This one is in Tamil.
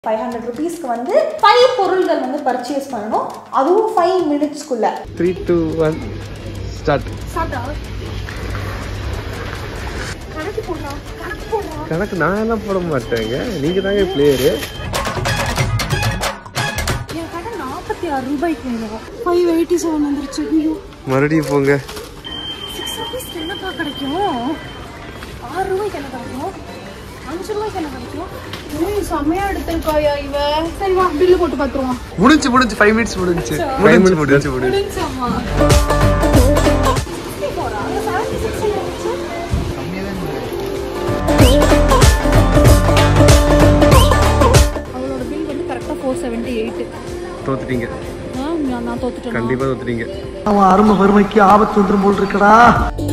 ஃபைவ் ஹண்ட்ரட் ருபீஸ்க்கு வந்து ஃபைவ் பொருள்கள் வந்து பர்ச்சேஸ் பண்ணணும் அதுவும் ஃபைவ் மினிட்ஸ்க்குள்ள த்ரீ டூ ஒன் ஸ்டார்ட் கணக்கு போடலாம் கணக்கு போடலாம் கணக்கு நான் எல்லாம் போட மாட்டேங்க நீங்கள் தாங்க பிளேயரு என் கடை நாற்பத்தி ஆறு ரூபாய்க்கு வேணும் ஃபைவ் எயிட்டி செவன் வந்துருச்சு ஐயோ மறுபடியும் போங்க சிக்ஸ் ருபீஸ்க்கு என்னப்பா கிடைக்கும் ஆறு ரூபாய்க்கு என்ன கிடைக்கும் அஞ்சு ரூபாய்க்கு என்ன கிடைக்கும் ஏய், செமையா எடுத்திருக்காயா இவ சரி வா பில்லு போட்டு பார்த்துருவோம் முடிஞ்சு முடிஞ்சு ஃபைவ் மினிட்ஸ் முடிஞ்சு ஃபைவ் மினிட்ஸ் முடிஞ்சு முடிஞ்சு முடிஞ்சாமா அவளோட பில் வந்து கரெக்டாக ஃபோர் செவன்ட்டி எயிட்டு தோத்துட்டீங்க நான் தோத்துட்டேன் கண்டிப்பாக தோத்துட்டீங்க அவன் அருமை வறுமைக்கு ஆபத்து வந்துரும் போல் இருக்கடா